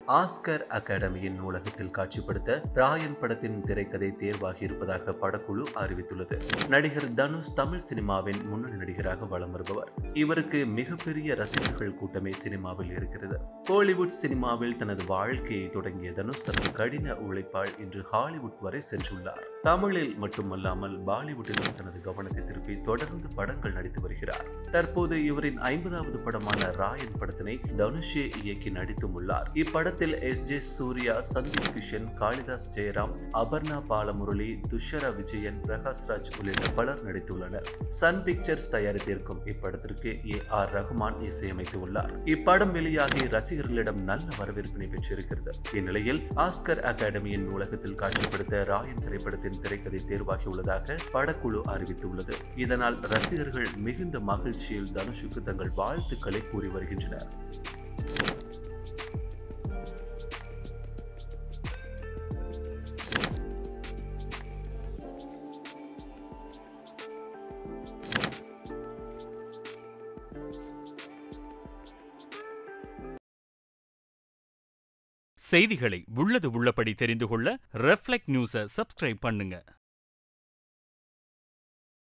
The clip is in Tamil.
ஆஸ்கர் அகாடமியின் நூலகத்தில் காட்சிப்படுத்த ராயன் படத்தின் திரைக்கதை தேர்வாகி இருப்பதாக படக்குழு அறிவித்துள்ளது நடிகர் தனுஷ் தமிழ் சினிமாவின் முன்னணி நடிகராக வலம் வருபவர் இவருக்கு மிகப்பெரிய ரசிகர்கள் கூட்டமே சினிமாவில் இருக்கிறது கோலிவுட் சினிமாவில் தனது வாழ்க்கையை தொடங்கிய தனுஷ் தனது கடின உழைப்பால் இன்று ஹாலிவுட் வரை சென்றுள்ளார் தமிழில் மட்டுமல்லாமல் பாலிவுட்டிலும் தனது கவனத்தை திருப்பி தொடர்ந்து படங்கள் நடித்து வருகிறார் தற்போது இவரின் ஐம்பதாவது படமான ராயன் படத்தினை தனுஷே இயக்கி நடித்தும் உள்ளார் இப்படத்தில் எஸ் ஜே சூர்யா சந்தீப் கிஷன் காளிதாஸ் ஜெயராம் அபர்ணா பாலமுரளி துஷரா விஜயன் பிரகாஷ்ராஜ் உள்ளிட்ட பலர் நடித்துள்ளனர் சன் பிக்சர்ஸ் தயாரித்திருக்கும் இப்படத்திற்கு ஏ ஆர் ரஹ்மான் இசையமைத்து உள்ளார் இப்படம் வெளியாகி ரசிகர்களிடம் நல்ல வரவேற்பினை பெற்றிருக்கிறது இந்நிலையில் ஆஸ்கர் அகாடமியின் நூலகத்தில் காட்சிப்படுத்த ராயன் திரைப்படத்தின் திரைக்கதை தேர்வாகியுள்ளதாக படக்குழு அறிவித்துள்ளது இதனால் ரசிகர்கள் மிகுந்த மகிழ்ச்சியில் தனுஷுக்கு தங்கள் வாழ்த்துக்களை கூறி வருகின்றனர் செய்திகளை உள்ளது உள்ளபடி தெரிந்து கொள்ள ரெஃப்ளெக்ட் நியூஸை சப்ஸ்கிரைப் பண்ணுங்க